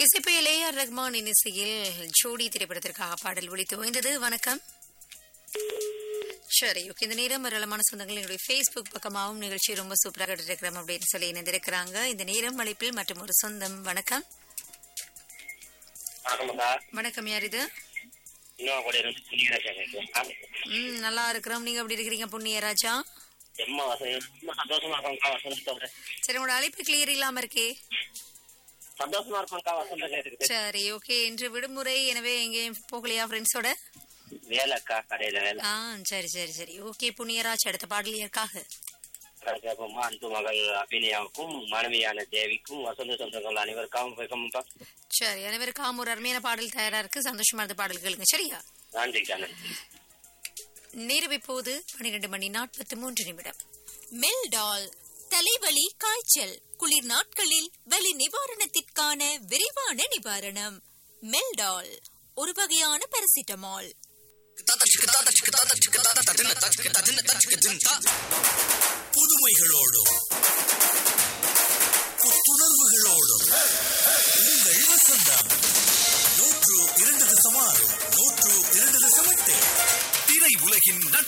இசைப்பையில் A R Rahman இசையில் ஜோடி திரைப்படத்திற்காக பாடல் ஒலித்து ஓய்ந்தது வணக்கம் சரி ஓகே இந்த நேரம் ஏராளமான சொந்தங்கள் என்னுடைய ஃபேஸ்புக் பக்கமாகவும் நிகழ்ச்சி ரொம்ப சூப்பராக இருக்கிறோம் அப்படின்னு சொல்லி இணைந்திருக்கிறாங்க இந்த நேரம் அழைப்பில் மற்றும் ஒரு சொந்தம் வணக்கம் வணக்கம்க்கா வணக்கம் யார் இது இன்னும் கூட இருந்து புனியராஜா கேட்குறேன் ம் நல்லா இருக்கிறோம் நீங்க எப்படி இருக்கிறீங்க புண்ணியராஜா எம்மா வசதி ரொம்ப சந்தோஷமா இருக்கோம்க்கா வசந்தத்தோட சரி உங்களோட அழைப்பு கிளியர் இல்லாம இருக்கே சந்தோஷமா இருக்கோம்க்கா வசந்த கேட்டுக்கிட்டு சரி ஓகே இன்று விடுமுறை எனவே எங்கேயும் போகலையா ஃப்ரெண்ட்ஸோட வேலைக்கா கடையில வேலை ஆ சரி சரி சரி ஓகே புண்ணியராஜ் அடுத்த பாடல் யாருக்காக கேட்போமா அன்பு மகள் அபிநயாவுக்கும் மனைவியான தேவிக்கும் வசந்த சொந்தங்கள் அனைவருக்காகவும் வைக்கமுப்பா சரி அனைவருக்காம் ஒரு அருமையான பாடல் தயாரா இருக்கு சந்தோஷமா இருந்த பாடல் கேளுங்க சரியா நன்றிக்கா நன்றி நேரம் இப்போது பன்னிரண்டு மணி நாற்பத்தி மூன்று நிமிடம் மெல்டால் தலைவலி காய்ச்சல் குளிர் நாட்களில் வலி நிவாரணத்திற்கான விரைவான நிவாரணம் மெல்டால் ஒரு வகையான பாராசிட்டமால் புதுமைகளோடும் புத்துணர்வுகளோடும் உங்கள் வசந்தம் நூற்று இரண்டு தசம் ஆறு நூற்று இரண்டு தசம் எட்டு திரை உலகின்